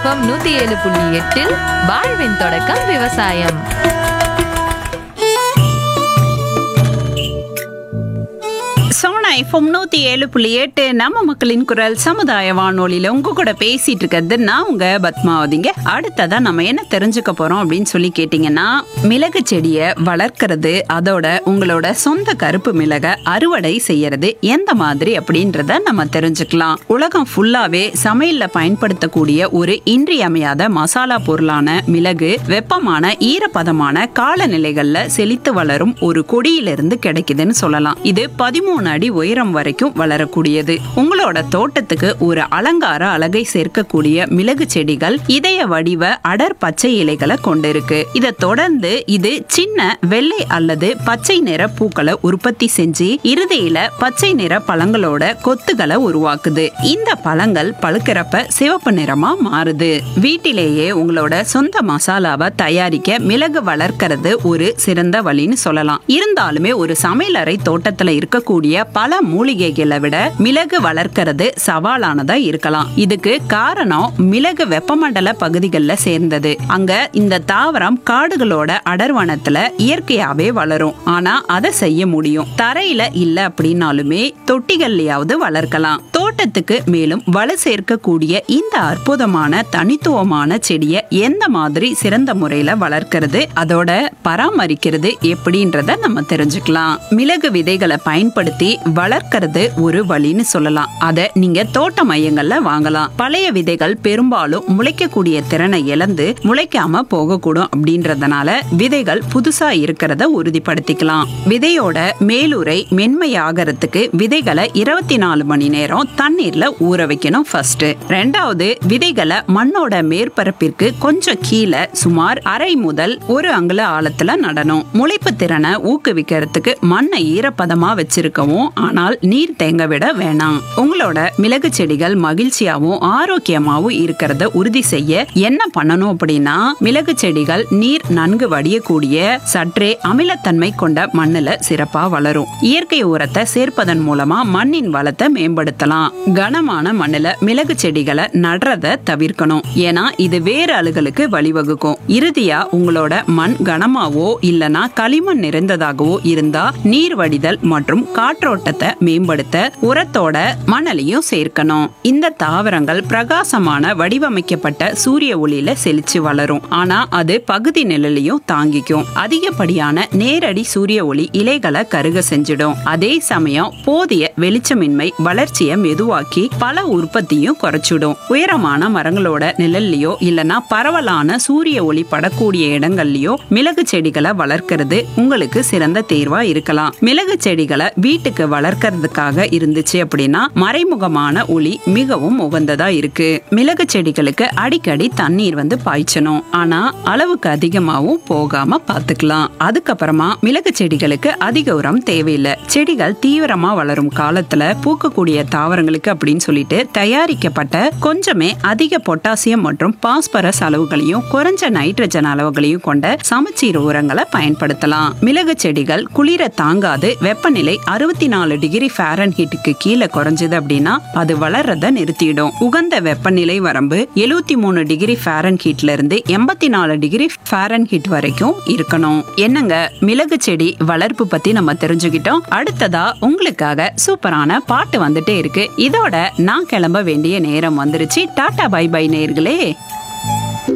FM நூத்தி ஏழு புள்ளி எட்டில் வாழ்வின் தொடக்கம் விவசாயம் சோனா எஃப்எம் நூத்தி ஏழு புள்ளி எட்டு நம்ம மக்களின் குரல் சமுதாய வானொலியில உங்க கூட பேசிட்டு இருக்கிறது நான் உங்க பத்மாவதிங்க அடுத்ததா நம்ம என்ன தெரிஞ்சுக்க போறோம் அப்படின்னு சொல்லி கேட்டீங்கன்னா மிளகு செடியை வளர்க்கறது அதோட உங்களோட சொந்த கருப்பு மிளகை அறுவடை செய்யறது எந்த மாதிரி அப்படின்றத நம்ம தெரிஞ்சுக்கலாம் உலகம் ஃபுல்லாவே சமையல்ல பயன்படுத்தக்கூடிய ஒரு இன்றியமையாத மசாலா பொருளான மிளகு வெப்பமான ஈரப்பதமான காலநிலைகள்ல செழித்து வளரும் ஒரு கொடியிலிருந்து கிடைக்குதுன்னு சொல்லலாம் இது பதிமூணு அடி உயரம் வரைக்கும் வளரக்கூடியது உங்களோட தோட்டத்துக்கு ஒரு அலங்கார அழகை சேர்க்கக்கூடிய மிளகு செடிகள் இதய வடிவ அடர் பச்சை இலைகளை கொண்டிருக்கு இதை தொடர்ந்து இது சின்ன வெள்ளை அல்லது பச்சை நிற பூக்களை உற்பத்தி செஞ்சு இறுதியில பச்சை நிற பழங்களோட கொத்துகளை உருவாக்குது இந்த பழங்கள் பழுக்கிறப்ப சிவப்பு நிறமா மாறுது வீட்டிலேயே உங்களோட சொந்த மசாலாவை தயாரிக்க மிளகு வளர்க்கறது ஒரு சிறந்த வழின்னு சொல்லலாம் இருந்தாலுமே ஒரு சமையலறை தோட்டத்துல இருக்கக்கூடிய பல மூலிகைகளை விட மிளகு வளர்க்கறது சவாலானதா இருக்கலாம் இதுக்கு காரணம் மிளகு வெப்பமண்டல பகுதிகளில் சேர்ந்தது அங்க இந்த தாவரம் காடுகளோட அடர்வனத்துல இயற்கையாவே வளரும் ஆனா அதை செய்ய முடியும் தரையில இல்ல அப்படின்னாலுமே தொட்டிகள்லயாவது வளர்க்கலாம் தோட்டத்துக்கு மேலும் வலு சேர்க்கக்கூடிய இந்த அற்புதமான தனித்துவமான செடியை எந்த மாதிரி சிறந்த முறையில வளர்க்கறது அதோட பராமரிக்கிறது எப்படின்றத நம்ம தெரிஞ்சுக்கலாம் மிளகு விதைகளை பயன்படுத்தி வளர்க்கறது ஒரு வழின்னு சொல்லலாம் அதை நீங்க தோட்ட மையங்கள்ல வாங்கலாம் பழைய விதைகள் பெரும்பாலும் முளைக்கக்கூடிய திறனை இழந்து முளைக்காம போகக்கூடும் அப்படின்றதுனால விதைகள் புதுசா இருக்கிறத உறுதிப்படுத்திக்கலாம் விதையோட மேலுரை மென்மையாகிறதுக்கு விதைகளை இருபத்தி நாலு மணி நேரம் தண்ணீர்ல ஊற வைக்கணும் ஃபர்ஸ்ட் ரெண்டாவது விதைகளை மண்ணோட மேற்பரப்பிற்கு கொஞ்சம் கீழே சுமார் அரை முதல் ஒரு அங்குல ஆழத்துல நடணும் முளைப்பு திறனை ஊக்குவிக்கிறதுக்கு மண்ணை ஈரப்பதமா வச்சிருக்கவும் ஆனால் நீர் தேங்க விட வேணாம் உங்களோட மிளகு செடிகள் மகிழ்ச்சியாவும் ஆரோக்கியமாவும் இருக்கிறத உறுதி செய்ய என்ன பண்ணணும் அப்படின்னா மிளகு செடிகள் நீர் நன்கு வடியக்கூடிய சற்றே அமிலத்தன்மை கொண்ட மண்ணுல சிறப்பா வளரும் இயற்கை உரத்தை சேர்ப்பதன் மூலமா மண்ணின் வளத்தை மேம்படுத்தலாம் கனமான மண்ணுல மிளகு செடிகளை நடுறத தவிர்க்கணும் ஏன்னா இது வேறு அழுகலுக்கு வழிவகுக்கும் இறுதியா உங்களோட மண் கனமாவோ இல்லனா களிமண் நிறைந்ததாகவோ இருந்தா நீர் வடிதல் மற்றும் காற்றோட்டத்தை மேம்படுத்த உரத்தோட மணலையும் சேர்க்கணும் இந்த தாவரங்கள் பிரகாசமான வடிவமைக்கப்பட்ட சூரிய ஒளியில செழிச்சு வளரும் ஆனா அது பகுதி நிழலையும் தாங்கிக்கும் அதிகப்படியான நேரடி சூரிய ஒளி இலைகளை கருக செஞ்சிடும் அதே சமயம் போதிய வெளிச்சமின்மை வளர்ச்சியை மெதுவாக்கி பல உற்பத்தியும் குறைச்சிடும் உயரமான மரங்களோட நிழல்லையோ இல்லனா பரவலான சூரிய ஒளி படக்கூடிய இடங்கள்லயோ மிளகு செடிகளை வளர்க்கறது உங்களுக்கு சிறந்த தேர்வா இருக்கலாம் மிளகு செடிகளை வீட்டுக்கு வளர்க்கறதுக்காக இருந்துச்சு அப்படின்னா மறைமுகமான ஒளி மிகவும் உகந்ததா இருக்கு மிளகு செடிகளுக்கு அடிக்கடி தண்ணீர் வந்து பாய்ச்சணும் ஆனா அளவுக்கு அதிகமாவும் போகாம பாத்துக்கலாம் அதுக்கப்புறமா மிளகு செடிகளுக்கு அதிக உரம் தேவையில்லை செடிகள் தீவிரமா வளரும் காலத்துல பூக்கக்கூடிய தாவரங்களுக்கு அப்படின்னு சொல்லிட்டு தயாரிக்கப்பட்ட கொஞ்சமே அதிக பொட்டாசியம் மற்றும் பாஸ்பரஸ் அளவுகளையும் குறைஞ்ச நைட்ரஜன் அளவுகளையும் கொண்ட சமச்சீர் உரங்களை பயன்படுத்தலாம் மிளகு செடிகள் குளிர தாங்காது வெப்பநிலை அறுபத்தி நாலு டிகிரி ஃபேரன் ஹீட்டுக்கு கீழே குறைஞ்சது அப்படின்னா அது வளர்றத நிறுத்திடும் உகந்த வெப்பநிலை வரம்பு எழுவத்தி மூணு டிகிரி ஃபேரன் ஹீட்ல இருந்து எண்பத்தி நாலு டிகிரி ஃபேரன் ஹீட் வரைக்கும் இருக்கணும் என்னங்க மிளகு செடி வளர்ப்பு பத்தி நம்ம தெரிஞ்சுக்கிட்டோம் அடுத்ததா உங்களுக்காக சூப்பரான பாட்டு வந்துட்டே இருக்கு இதோட நான் கிளம்ப வேண்டிய நேரம் வந்துருச்சு டாடா பை பை நேர்களே